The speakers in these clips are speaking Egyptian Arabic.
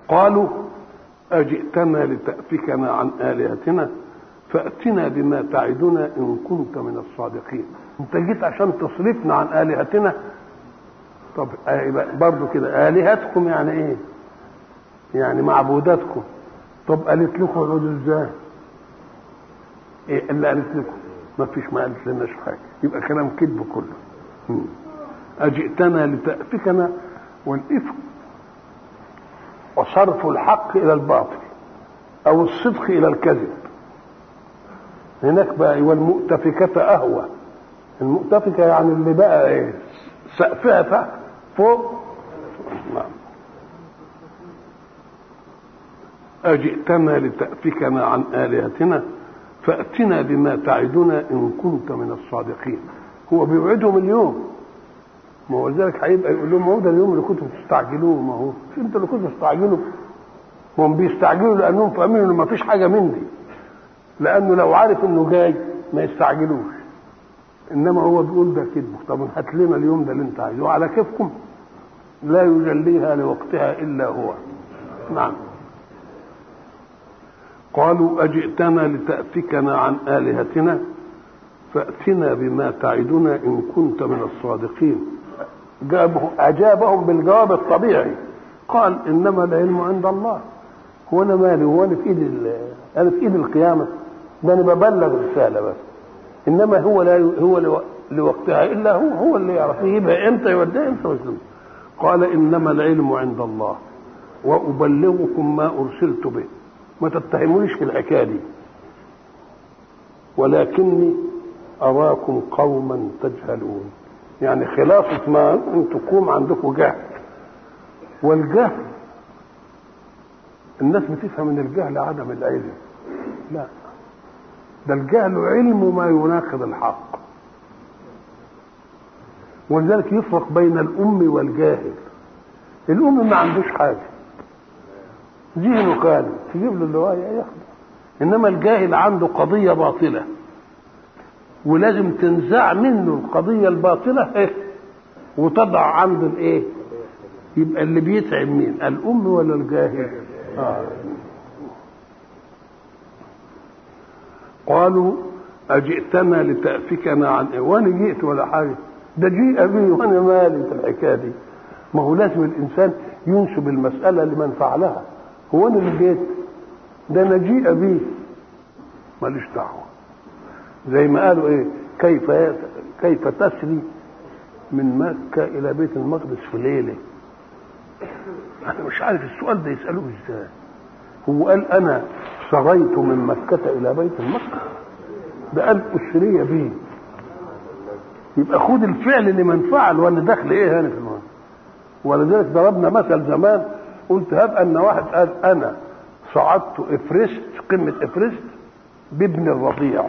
قالوا أجئتنا لتأفكنا عن آلهتنا فأتنا بما تعدنا إن كنت من الصادقين أنت جيت عشان تصرفنا عن آلهتنا طب برضو كده آلهتكم يعني إيه يعني معبوداتكم طب قالت لكم اقعدوا ازاي ايه اللي قالت لكم ما فيش ما قالت لناش حاجه يبقى كلام كذب كله اجئتنا لتأفكنا والإفك وصرف الحق الى الباطل او الصدق الى الكذب هناك بقى والمؤتفكة اهوى المؤتفكة يعني اللي بقى ايه سقفها تحت فوق نعم أجئتنا لتأفكنا عن آلهتنا فأتنا بما تعدنا إن كنت من الصادقين هو بيوعدهم اليوم ما هو ذلك هيبقى يقول لهم ما هو ده اليوم اللي كنتم تستعجلوه ما هو مش انتوا اللي كنتوا تستعجلوا هم بيستعجلوا لانهم فاهمين انه ما فيش حاجه من دي لانه لو عارف انه جاي ما يستعجلوش انما هو بيقول ده كذب طب هات لنا اليوم ده اللي انت عايزه وعلى كيفكم لا يجليها لوقتها الا هو نعم قالوا أجئتنا لتأفكنا عن آلهتنا فأتنا بما تعدنا إن كنت من الصادقين جابه أجابهم بالجواب الطبيعي قال إنما العلم عند الله هو أنا مالي هو أنا في إيد أنا في إيد القيامة ده أنا ببلغ رسالة بس إنما هو لا هو لوقتها إلا هو هو اللي يعرف يجيبها إمتى يوديها إمتى ويسلم قال إنما العلم عند الله وأبلغكم ما أرسلت به ما تتهمونيش في الحكايه دي ولكني اراكم قوما تجهلون يعني خلاصة ما ان تقوم عندكم جهل والجهل الناس بتفهم ان الجهل عدم العلم لا ده الجهل علم ما يناقض الحق ولذلك يفرق بين الام والجاهل الام ما عندوش حاجه ذهنه كان تجيب له الروايه ياخده انما الجاهل عنده قضيه باطله ولازم تنزع منه القضيه الباطله ايه وتضع عنده الايه يبقى اللي بيتعب مين الام ولا الجاهل آه. قالوا اجئتنا لتافكنا عن ايه وانا جئت ولا حاجه ده جيء بي وانا مالي في الحكايه دي ما هو لازم الانسان ينسب المساله لمن فعلها هو انا اللي جيت ده انا جيء بيه ماليش دعوه زي ما قالوا ايه كيف كيف تسري من مكه الى بيت المقدس في ليله انا مش عارف السؤال ده يسالوه ازاي هو قال انا سريت من مكه الى بيت المقدس ده قال اسري بي يبقى خد الفعل لمن فعل وانا داخل ايه هنا في المعنى ولذلك ضربنا مثل زمان قلت هب ان واحد قال انا صعدت افرست قمه افرست بابن الرضيع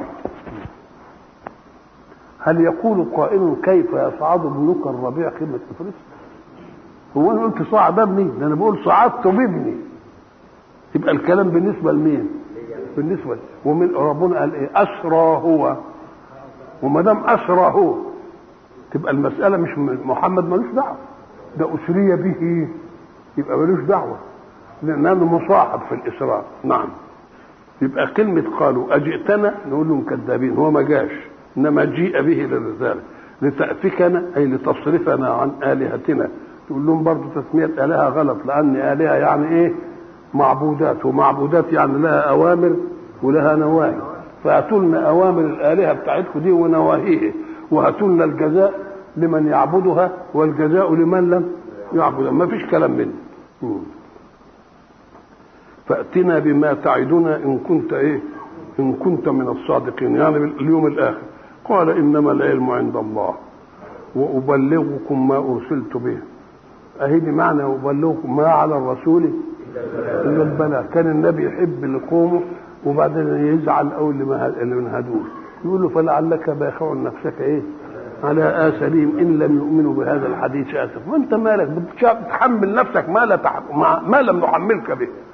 هل يقول قائل كيف يصعد ابنك الربيع قمه افرست هو انا قلت صعد ابني ده انا بقول صعدت بابني يبقى الكلام بالنسبه لمين بالنسبه ومن ربنا قال ايه اسرى هو وما دام اسرى هو تبقى المساله مش محمد ملوش دعوه ده اسري به يبقى ملوش دعوه لانه مصاحب في الاسراء نعم يبقى كلمة قالوا أجئتنا نقول لهم كذابين هو ما جاش إنما جيء به للرسالة لتأفكنا أي لتصرفنا عن آلهتنا تقول لهم برضه تسمية آلهة غلط لأن آلهة يعني إيه معبودات ومعبودات يعني لها أوامر ولها نواهي فأتوا لنا أوامر الآلهة بتاعتكم دي ونواهيه وهاتوا لنا الجزاء لمن يعبدها والجزاء لمن لم يعبدها ما فيش كلام منه فأتنا بما تعدنا إن كنت إيه إن كنت من الصادقين يعني اليوم الآخر قال إنما العلم عند الله وأبلغكم ما أرسلت به أهدي معنى أبلغكم ما على الرسول إلا البلاغ كان النبي يحب لقومه وبعدين يزعل أو اللي من هدول يقول له فلعلك باخع نفسك إيه على آثارهم إن لم يؤمنوا بهذا الحديث آسف وأنت مالك بتحمل نفسك ما لا تحمل ما لم نحملك به